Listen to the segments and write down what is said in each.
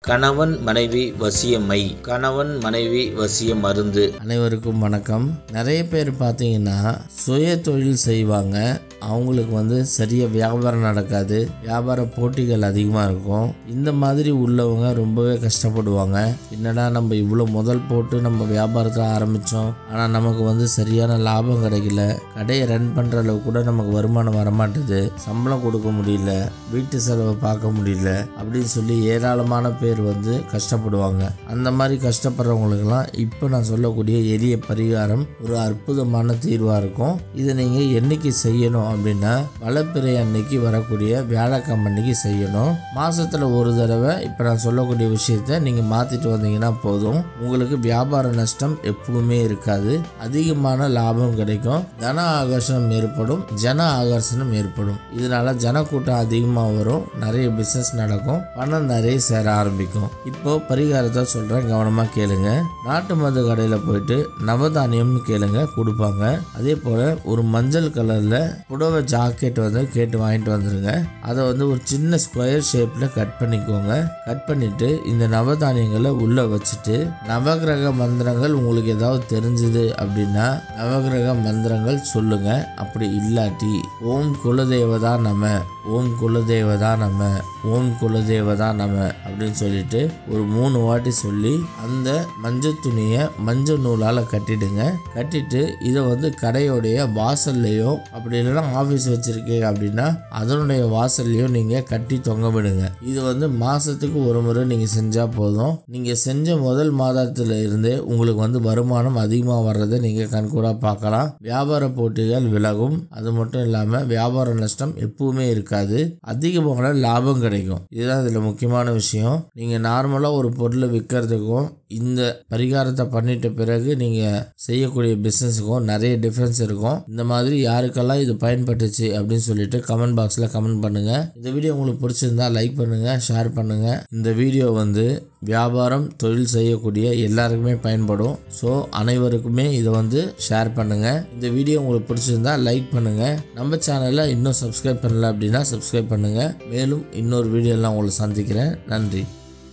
கணவன் மனைவி வசியமை கணவன் மனைவி வசிய மருந்து அனைவருக்கும் வணக்கம் நிறைய பேர் பார்த்தீங்கன்னா சுய தொழில் செய்வாங்க அவங்களுக்கு வந்து சரியாக வியாபாரம் நடக்காது வியாபார போட்டிகள் அதிகமாக இருக்கும் இந்த மாதிரி உள்ளவங்க ரொம்பவே கஷ்டப்படுவாங்க என்னடா நம்ம இவ்வளோ முதல் போட்டு நம்ம வியாபாரத்தை ஆரம்பித்தோம் ஆனால் நமக்கு வந்து சரியான லாபம் கிடைக்கல கடையை ரன் பண்ணுற அளவு கூட நமக்கு வருமானம் வரமாட்டுது சம்பளம் கொடுக்க முடியல வீட்டு செலவை பார்க்க முடியல அப்படின்னு சொல்லி ஏராளமான பேர் வந்து கஷ்டப்படுவாங்க அந்த மாதிரி கஷ்டப்படுறவங்களுக்கெல்லாம் இப்போ நான் சொல்லக்கூடிய எளிய பரிகாரம் ஒரு அற்புதமான தீர்வாக இருக்கும் இதை நீங்கள் என்னைக்கு செய்யணும் அப்படின்னா வளப்பிறை அன்னைக்கு வரக்கூடிய வியாழக்கிழமை அன்னைக்கு செய்யணும் மாசத்துல ஒரு தடவை இப்போ நான் சொல்லக்கூடிய விஷயத்த நீங்கள் மாற்றிட்டு வந்தீங்கன்னா போதும் உங்களுக்கு வியாபார நஷ்டம் எப்பவுமே இருக்காது அதிகமான லாபம் கிடைக்கும் தன ஆகர்ஷணம் ஏற்படும் ஜன ஆகர்ஷணம் ஏற்படும் இதனால ஜனக்கூட்டம் அதிகமாக வரும் நிறைய பிஸ்னஸ் நடக்கும் பணம் நிறைய சேர ஆரம்பிக்கும் இப்போ பரிகாரத்தை சொல்கிறேன் கவனமாக கேளுங்க நாட்டு மருந்து கடையில் போயிட்டு நவதானியம்னு கேளுங்க கொடுப்பாங்க அதே போல் ஒரு மஞ்சள் கலரில் புடவை ஜாக்கெட் வந்து கேட்டு வாங்கிட்டு வந்துருங்க அதை வந்து ஒரு சின்ன ஸ்கொயர் ஷேப்பில் கட் பண்ணிக்கோங்க கட் பண்ணிட்டு இந்த நவதானியங்களை உள்ளே வச்சுட்டு நவகிரக மந்திரங்கள் உங்களுக்கு ஏதாவது தெரிஞ்சுது அப்படின்னா நவகிரக மந்திரங்கள் சொல்லுங்க அப்படி இல்லாட்டி ஓம் குலதேவதா நம ஓம் குலதேவதா நம ஓம் குலதேவதா நம அப்படின்னு சொல்லிட்டு ஒரு மூணு வாட்டி சொல்லி அந்த மஞ்சள் துணியை மஞ்சள் நூலால் கட்டிடுங்க கட்டிட்டு இதை வந்து கடையோடைய வாசல்லையோ அப்படி இல்லைன்னா ஆஃபீஸ் வச்சிருக்கீங்க அப்படின்னா அதனுடைய வாசல்லையும் நீங்கள் கட்டி தொங்க விடுங்க இது வந்து மாதத்துக்கு ஒரு முறை நீங்கள் செஞ்சால் போதும் நீங்கள் செஞ்ச முதல் மாதத்துல இருந்தே உங்களுக்கு வந்து வருமானம் அதிகமாக வர்றதை நீங்கள் கண்கூடாக பார்க்கலாம் வியாபார போட்டிகள் விலகும் அது மட்டும் இல்லாமல் வியாபார நஷ்டம் எப்பவுமே இருக்காது அதிகமான லாபம் கிடைக்கும் இதுதான் இதில் முக்கியமான விஷயம் நீங்கள் நார்மலாக ஒரு பொருளை விற்கிறதுக்கும் இந்த பரிகாரத்தை பண்ணிட்ட பிறகு நீங்கள் செய்யக்கூடிய பிஸ்னஸுக்கும் நிறைய டிஃப்ரென்ஸ் இருக்கும் இந்த மாதிரி யாருக்கெல்லாம் இது பயன்பட்டுச்சு அப்படின்னு சொல்லிட்டு கமெண்ட் பாக்ஸில் கமெண்ட் பண்ணுங்கள் இந்த வீடியோ உங்களுக்கு பிடிச்சிருந்தா லைக் பண்ணுங்கள் ஷேர் பண்ணுங்கள் இந்த வீடியோ வந்து வியாபாரம் தொழில் செய்யக்கூடிய எல்லாருக்குமே பயன்படும் ஸோ அனைவருக்குமே இதை வந்து ஷேர் பண்ணுங்கள் இந்த வீடியோ உங்களுக்கு பிடிச்சிருந்தா லைக் பண்ணுங்கள் நம்ம சேனலை இன்னும் சப்ஸ்கிரைப் பண்ணல அப்படின்னா சப்ஸ்கிரைப் பண்ணுங்கள் மேலும் இன்னொரு வீடியோலாம் உங்களை சந்திக்கிறேன் நன்றி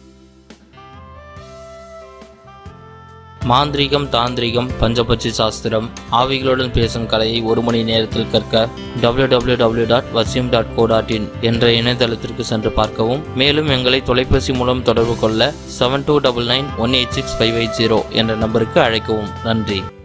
மாந்திரீகம் தாந்திரிகம் பஞ்சபட்சி சாஸ்திரம் ஆவிகளுடன் பேசும் கலையை ஒரு மணி நேரத்தில் கற்க www.vasim.co.in டாட் வசியம் டாட் கோ டாட் இன் என்ற இணையதளத்திற்கு சென்று பார்க்கவும் மேலும் எங்களை தொலைபேசி மூலம் தொடர்பு கொள்ள seven two double nine one eight six five eight zero என்ற நம்பருக்கு அழைக்கவும் நன்றி